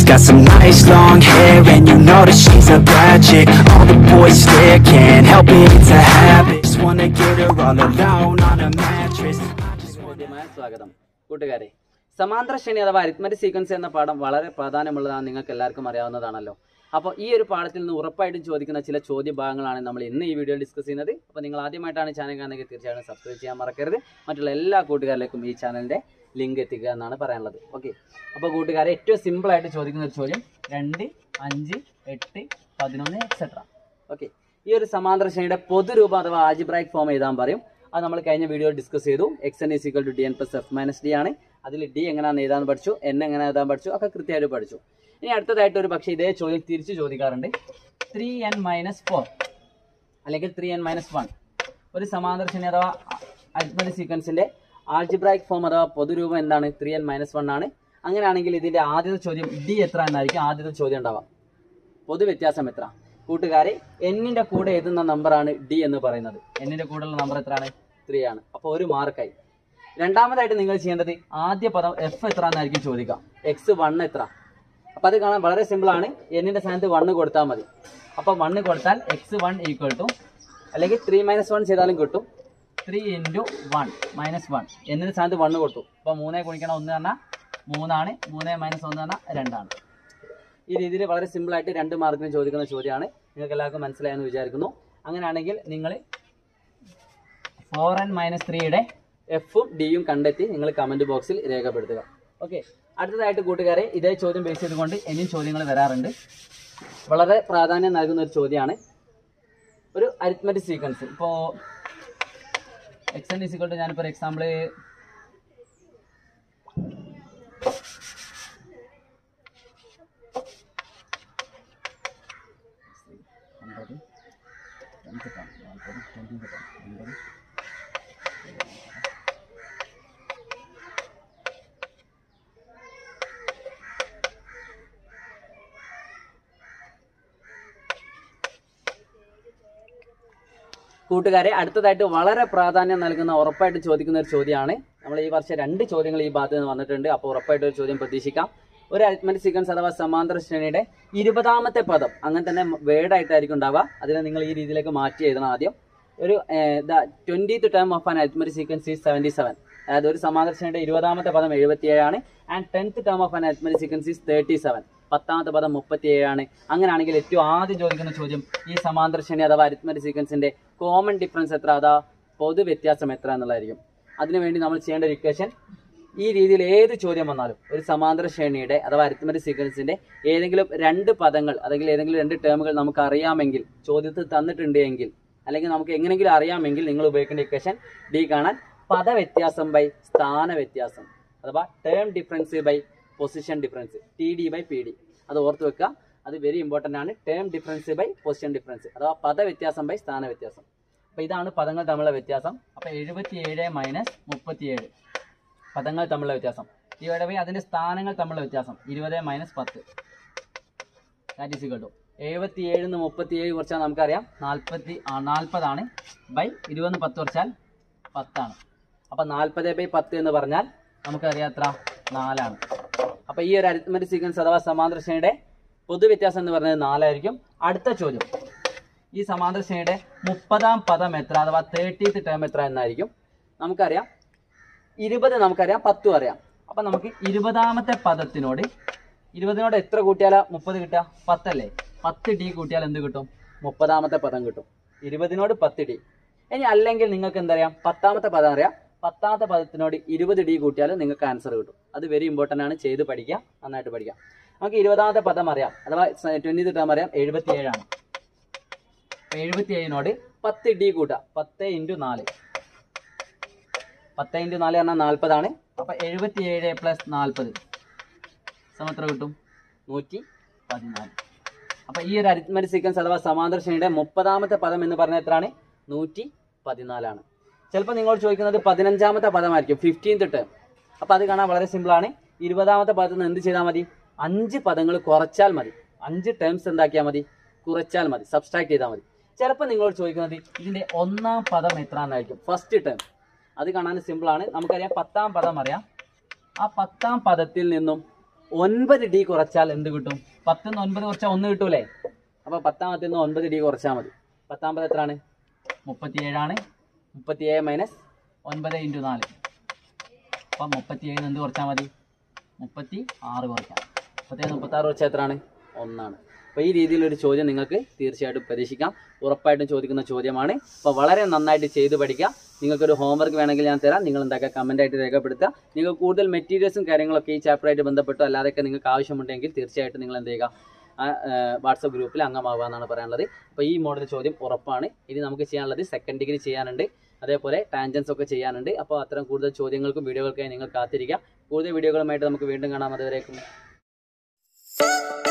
got some nice long hair And you know that she's a bad chick All the boys stare, can't help it, it's a habit Just wanna get her all alone on a mattress I just wanna ചോദ്യമായ സ്വാഗതം കൂട്ടുകാരെ സമാന്തര ശ്രേണി അഥവാ arithmetic sequence എന്ന പാഠം വളരെ പ്രാധാന്യമുള്ളതാണ് നിങ്ങൾക്ക് എല്ലാവർക്കും അറിയാവുന്നതാണല്ലോ അപ്പോൾ ഈ ഒരു പാഠത്തിൽ നിന്ന് ഉറപ്പായിട്ടും ചോദിക്കുന്ന ചില ചോദ്യ ഭാഗങ്ങളാണ് നമ്മൾ ഇന്ന് ഈ വീഡിയോയിൽ ഡിസ്കസ് ചെയ്യുന്നത് അപ്പോൾ നിങ്ങൾ ആദ്യമായിട്ടാണ് ചാനൽ കാണുന്നതെങ്കിൽ തീർച്ചയായും സബ്സ്ക്രൈബ് ചെയ്യാൻ മറക്കരുത് മറ്റുള്ള എല്ലാ കൂട്ടുകാരിലേക്കും ഈ ചാനലിൻ്റെ ലിങ്ക് എത്തിക്കുക എന്നാണ് പറയാനുള്ളത് ഓക്കെ അപ്പോൾ കൂട്ടുകാരെ ഏറ്റവും സിമ്പിളായിട്ട് ചോദിക്കുന്ന ഒരു ചോദ്യം രണ്ട് അഞ്ച് എട്ട് പതിനൊന്ന് എക്സെട്ര ഓക്കെ ഈ ഒരു സമാന്തര ശ്രേണിയുടെ പൊതുരൂപം അഥവാ ആജിബ്രായിക് ഫോം എഴുതാൻ പറയും അത് നമ്മൾ കഴിഞ്ഞ വീഡിയോ ഡിസ്കസ് ചെയ്തു X N equal to D N plus F minus D ആണ് അതിൽ ഡി എങ്ങനെയാണെന്ന് എഴുതാൻ പഠിച്ചു എൻ എങ്ങനെ എഴുതാൻ പഠിച്ചു ഒക്കെ കൃത്യമായിട്ട് പഠിച്ചു ഇനി അടുത്തതായിട്ട് ഒരു പക്ഷേ ഇതേ ചോദ്യം തിരിച്ചു ചോദിക്കാറുണ്ട് ത്രീ എൻ മൈനസ് ഫോർ അല്ലെങ്കിൽ ത്രീ എൻ മൈനസ് വൺ ഒരു സമാന്തര ശ്രേണി അഥവാ അരിത്മറ്റിക് സീക്വൻസിന്റെ ആൾജിബ്രായിക് ഫോം അഥവാ പൊതുരൂപം എന്താണ് ത്രീ എൻ മൈനസ് വൺ ആണ് അങ്ങനെയാണെങ്കിൽ ഇതിന്റെ ആദ്യത്തെ ചോദ്യം ഡി എത്ര എന്നായിരിക്കും ആദ്യത്തെ ചോദ്യം ഉണ്ടാവാം പൊതു വ്യത്യാസം എത്ര കൂട്ടുകാരെ എന്നിന്റെ കൂടെ എഴുതുന്ന നമ്പറാണ് ഡി എന്ന് പറയുന്നത് എന്നിന്റെ കൂടെയുള്ള നമ്പർ എത്രയാണ് ത്രീ ആണ് അപ്പോൾ ഒരു മാർക്കായി രണ്ടാമതായിട്ട് നിങ്ങൾ ചെയ്യേണ്ടത് ആദ്യ പദം എഫ് എത്ര എന്നായിരിക്കും ചോദിക്കാം എക്സ് വൺ എത്ര അപ്പൊ അത് കാണാൻ വളരെ സിമ്പിൾ ആണ് എന്നിന്റെ സ്ഥാനത്ത് വണ്ണ് കൊടുത്താൽ മതി അപ്പൊ വണ്ണ് കൊടുത്താൽ എക്സ് വൺ ഈക്വൽ ടു അല്ലെങ്കിൽ ത്രീ മൈനസ് വൺ ചെയ്താലും കിട്ടും three into one minus one എന്നിന്റെ സ്ഥാനത്ത് വണ്ണ് കൊടുത്തു അപ്പൊ മൂന്നേ കുണിക്കണം ഒന്ന് പറഞ്ഞാൽ മൂന്നാണ് മൂന്നേ മൈനസ് ഒന്ന് പറഞ്ഞാൽ രണ്ടാണ് ഈ രീതിയിൽ വളരെ സിമ്പിൾ ആയിട്ട് രണ്ട് മാർക്കിന് ചോദിക്കുന്ന ചോദ്യമാണ് നിങ്ങൾക്ക് എല്ലാവർക്കും മനസ്സിലായെന്ന് വിചാരിക്കുന്നു അങ്ങനെയാണെങ്കിൽ നിങ്ങൾ ഫോർ എൻ മൈനസ് ത്രീയുടെ എഫും ഡിയും കണ്ടെത്തി നിങ്ങൾ കമന്റ് ബോക്സിൽ രേഖപ്പെടുത്തുക ഓക്കെ അടുത്തതായിട്ട് കൂട്ടുകാരെ ഇതേ ചോദ്യം ബേസ് ചെയ്തുകൊണ്ട് ഇനിയും ചോദ്യങ്ങൾ വരാറുണ്ട് വളരെ പ്രാധാന്യം നൽകുന്ന ഒരു ചോദ്യമാണ് ഒരു അരിത്മറ്റിക് സീക്വൻസ് ഇപ്പോൾ എക്സ് എൻ ഇസിക്വൾ ടു ഞാനിപ്പോൾ ഒരു എക്സാമ്പിൾ അമ്പത് രണ്ട് ടെൻ നാൽപ്പത് ട്വൻറ്റി ടെൻ അമ്പത് കൂട്ടുകാരെ അടുത്തതായിട്ട് വളരെ പ്രാധാന്യം നൽകുന്ന ഉറപ്പായിട്ട് ചോദിക്കുന്ന ഒരു ചോദ്യമാണ് നമ്മൾ ഈ വർഷം രണ്ട് ചോദ്യങ്ങൾ ഈ ഭാഗത്ത് നിന്ന് വന്നിട്ടുണ്ട് അപ്പോൾ ഉറപ്പായിട്ട് ഒരു ചോദ്യം പ്രതീക്ഷിക്കാം ഒരു അരിത്മറ്റിക് സീക്വൻസ് അഥവാ സമാന്തര ശ്രേണിയുടെ ഇരുപതാമത്തെ പദം അങ്ങനെ തന്നെ വേർഡ് ആയിട്ടായിരിക്കും ഉണ്ടാവുക അതിനെ നിങ്ങൾ ഈ രീതിയിലേക്ക് മാറ്റി എഴുതണം ആദ്യം ഒരു twentieth term of an arithmetic sequence is seventy seven അതായത് ഒരു സമാന്തര ശ്രേണിയുടെ ഇരുപതാമത്തെ പദം എഴുപത്തിയേഴാണ് and tenth term of an arithmetic sequence is thirty seven പത്താമത്തെ പദം മുപ്പത്തിയേഴാണ് അങ്ങനെയാണെങ്കിൽ ഏറ്റവും ആദ്യം ചോദിക്കുന്ന ചോദ്യം ഈ സമാന്തര ശ്രേണി അഥവാ അരിത്മറ്റിക് സീക്വൻസിന്റെ കോമൺ ഡിഫറൻസ് എത്ര അതാ പൊതു വ്യത്യാസം എത്ര എന്നുള്ളതായിരിക്കും അതിനുവേണ്ടി നമ്മൾ ചെയ്യേണ്ട ഒരു ഇക്വേഷൻ ഈ രീതിയിൽ ഏത് ചോദ്യം വന്നാലും ഒരു സമാന്തര ശ്രേണിയുടെ അഥവാ അരിത്മറ്റിക് സീക്വൻസിന്റെ ഏതെങ്കിലും രണ്ട് പദങ്ങൾ അല്ലെങ്കിൽ ഏതെങ്കിലും രണ്ട് ടേമുകൾ നമുക്ക് അറിയാമെങ്കിൽ ചോദ്യത്തിൽ തന്നിട്ടുണ്ട് എങ്കിൽ അല്ലെങ്കിൽ നമുക്ക് എങ്ങനെയെങ്കിലും അറിയാമെങ്കിൽ നിങ്ങൾ ഉപയോഗിക്കേണ്ട ഇക്വേഷൻ ഡി കാണാൻ പദവ്യത്യാസം ബൈ സ്ഥാന വ്യത്യാസം അഥവാ term difference by position difference T D by P D അത് ഓർത്ത് വെക്കുക അത് വെരി ഇമ്പോർട്ടൻ്റ് ആണ് term difference by position difference അഥവാ പദവ്യത്യാസം ബൈ സ്ഥാന വ്യത്യാസം അപ്പോൾ ഇതാണ് പദങ്ങൾ തമ്മിലുള്ള വ്യത്യാസം അപ്പോൾ എഴുപത്തി ഏഴ് മൈനസ് മുപ്പത്തിയേഴ് പദങ്ങൾ തമ്മിലുള്ള വ്യത്യാസം ഇവിടെ പോയി അതിൻ്റെ സ്ഥാനങ്ങൾ തമ്മിലുള്ള വ്യത്യാസം ഇരുപത് മൈനസ് പത്ത് ദാറ്റ് ഈസ് ഇക്വൽ ടു എഴുപത്തി ഏഴിൽ നിന്ന് മുപ്പത്തി ഏഴ് കുറച്ചാൽ നമുക്കറിയാം നാൽപ്പത്തി നാൽപ്പതാണ് ബൈ ഇരുപത് പത്ത് കുറച്ചാൽ പത്താണ് അപ്പം നാൽപ്പത് ബൈ പത്ത് എന്ന് പറഞ്ഞാൽ നമുക്കറിയാം എത്ര നാലാണ് അപ്പം ഈ ഒരു അരിത്മറ്റിക് സീക്വൻസ് അഥവാ സമാന്തര ശ്രേണിയുടെ പൊതുവ്യത്യാസം എന്ന് പറയുന്നത് നാലായിരിക്കും അടുത്ത ചോദ്യം ഈ സമാന്തര ശ്രേണിയുടെ മുപ്പതാം പദം എത്ര അഥവാ തേർട്ടീത്ത് ടേം എത്ര എന്നായിരിക്കും നമുക്കറിയാം ഇരുപത് നമുക്കറിയാം പത്തും അറിയാം അപ്പം നമുക്ക് ഇരുപതാമത്തെ പദത്തിനോട് ഇരുപതിനോട് എത്ര കൂട്ടിയാലാ മുപ്പത് കിട്ടുക പത്തല്ലേ പത്ത് ഡി കൂട്ടിയാൽ എന്ത് കിട്ടും മുപ്പതാമത്തെ പദം കിട്ടും ഇരുപതിനോട് പത്ത് ഡി ഇനി അല്ലെങ്കിൽ നിങ്ങൾക്ക് എന്തറിയാം പത്താമത്തെ പദം അറിയാം പത്താമത്തെ പദത്തിനോട് ഇരുപത് ഡി കൂട്ടിയാൽ നിങ്ങൾക്ക് ആൻസർ കിട്ടും അത് വെരി ഇമ്പോർട്ടൻ്റ് ആണ് ചെയ്ത് പഠിക്കുക നന്നായിട്ട് പഠിക്കാം നമുക്ക് ഇരുപതാമത്തെ പദം അറിയാം അഥവാ ട്വൻറ്റി ടേം അറിയാം എഴുപത്തി ഏഴാണ് എഴുപത്തി ഏഴിനോട് പത്ത് ഡി കൂട്ടാം പത്ത് ഇൻറ്റു നാല് പത്ത് ഇൻറ്റു നാല് പറഞ്ഞാൽ നാൽപ്പതാണ് അപ്പം എഴുപത്തി ഏഴ് പ്ലസ് നാൽപ്പത് സമത്ര കിട്ടും നൂറ്റി പതിനാല് അപ്പം ഈ ഒരു അരിത്മറ്റിക് സീക്വൻസ് അഥവാ സമാന്തര ശ്രേണിയുടെ മുപ്പതാമത്തെ പദം എന്ന് പറഞ്ഞാൽ എത്രയാണ് നൂറ്റി പതിനാലാണ് ചിലപ്പോൾ നിങ്ങളോട് ചോദിക്കുന്നത് പതിനഞ്ചാമത്തെ പദമായിരിക്കും ഫിഫ്റ്റീൻത്ത് ടേം അപ്പോൾ അത് കാണാൻ വളരെ സിമ്പിളാണ് ഇരുപതാമത്തെ പദത്തിൽ നിന്ന് എന്ത് ചെയ്താൽ മതി അഞ്ച് പദങ്ങൾ കുറച്ചാൽ മതി അഞ്ച് ടേംസ് എന്താക്കിയാൽ മതി കുറച്ചാൽ മതി സബ്സ്ട്രാക്ട് ചെയ്താൽ മതി ചിലപ്പോൾ നിങ്ങളോട് ചോദിക്കുന്നത് ഇതിൻ്റെ ഒന്നാം പദം എത്ര എന്നായിരിക്കും ഫസ്റ്റ് ടേം അത് കാണാൻ സിമ്പിളാണ് നമുക്കറിയാം പത്താം പദം അറിയാം ആ പത്താം പദത്തിൽ നിന്നും ഒൻപത് ഡി കുറച്ചാൽ എന്ത് കിട്ടും പത്തുനിന്ന് ഒൻപത് കുറച്ചാൽ ഒന്ന് കിട്ടൂലേ അപ്പോൾ പത്താമത്തിൽ നിന്ന് ഒൻപത് ഡി കുറച്ചാൽ മതി പത്താമത് എത്രയാണ് മുപ്പത്തിയേഴാണ് മുപ്പത്തിയേഴ് മൈനസ് ഒൻപത് ഇൻറ്റു നാല് അപ്പം മുപ്പത്തിയേഴിന് എന്ത് കുറച്ചാൽ മതി മുപ്പത്തി ആറ് കുറയ്ക്കാം മുപ്പത്തേഴ് മുപ്പത്താറ് കുറച്ചാൽ എത്രയാണ് ഒന്നാണ് അപ്പോൾ ഈ രീതിയിലൊരു ചോദ്യം നിങ്ങൾക്ക് തീർച്ചയായിട്ടും പ്രതീക്ഷിക്കാം ഉറപ്പായിട്ടും ചോദിക്കുന്ന ചോദ്യമാണ് അപ്പോൾ വളരെ നന്നായിട്ട് ചെയ്ത് പഠിക്കുക നിങ്ങൾക്കൊരു ഹോംവർക്ക് വേണമെങ്കിൽ ഞാൻ തരാം നിങ്ങൾ എന്താക്കുക കമൻ്റ് ആയിട്ട് രേഖപ്പെടുത്തുക നിങ്ങൾക്ക് കൂടുതൽ മെറ്റീരിയൽസും കാര്യങ്ങളൊക്കെ ഈ ചാപ്റ്ററായിട്ട് ബന്ധപ്പെട്ടോ അല്ലാതെയൊക്കെ നിങ്ങൾക്ക് ആവശ്യമുണ്ടെങ്കിൽ തീർച്ചയായിട്ടും നിങ്ങൾ എന്ത് ചെയ്യുക ആ വാട്സപ്പ് ഗ്രൂപ്പിൽ അംഗമാവുക എന്നാണ് പറയാനുള്ളത് അപ്പോൾ ഈ മോഡൽ ചോദ്യം ഉറപ്പാണ് ഇനി നമുക്ക് ചെയ്യാനുള്ളത് സെക്കൻഡ് ഡിഗ്രി ചെയ്യാനുണ്ട് അതേപോലെ ടാൻജൻസ് ഒക്കെ ചെയ്യാനുണ്ട് അപ്പോൾ അത്തരം കൂടുതൽ ചോദ്യങ്ങൾക്കും വീഡിയോകൾക്കായി നിങ്ങൾ കാത്തിരിക്കുക കൂടുതൽ വീഡിയോകളുമായിട്ട് നമുക്ക് വീണ്ടും കാണാം അതുവരേക്കും